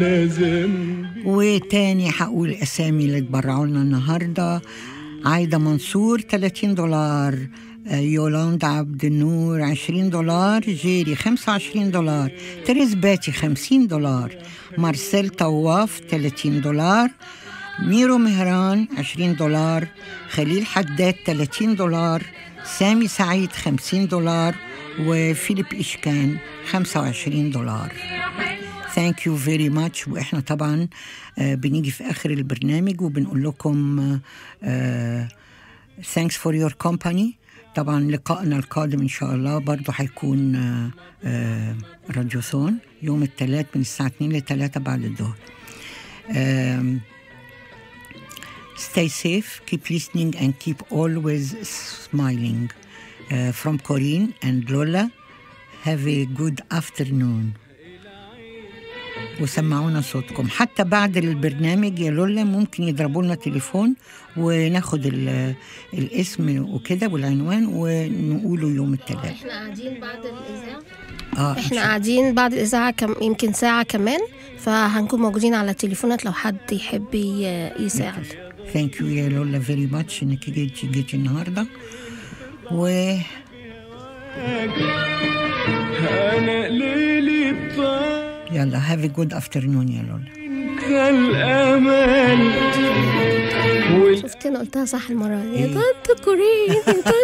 وتاني هقول اسامي اللي اتبرعوا لنا النهارده عايده منصور 30 دولار آه، يولاندا عبد النور 20 دولار جيري 25 دولار تريز باتي 50 دولار مارسيل طواف 30 دولار ميرو مهران 20 دولار خليل حداد 30 دولار سامي سعيد 50 دولار وفيليب إشكان 25 دولار ثانك يو فيري ماتش واحنا طبعا آه، بنيجي في اخر البرنامج وبنقول لكم ثانكس فور يور كومباني طبعا لقائنا القادم ان شاء الله برضو هيكون آه، آه، راديوثون يوم الثلاث من الساعه 2 ل 3 بعد الظهر آم، Stay safe, keep listening, and keep always smiling. Uh, from Corinne and Lola, have a good afternoon. وسمعونا صوتكم حتى بعد البرنامج يا لولا ممكن يضربوا لنا تليفون وناخد ال- الاسم وكده والعنوان ونقوله يوم الثلاث احنا قاعدين بعد الاذاعه اه احنا قاعدين بعد الاذاعه كم يمكن ساعه كمان فهنكون موجودين على التليفونات لو حد يحب ي- يساعد ثانك يو يا لولا فيري ماتش انك جيتي جيتي النهارده و انا ليلي بطال يلا هاف جود افترنون يا لولا الامل شفت انا قلتها صح المره دي يا طنط كورين يا طنط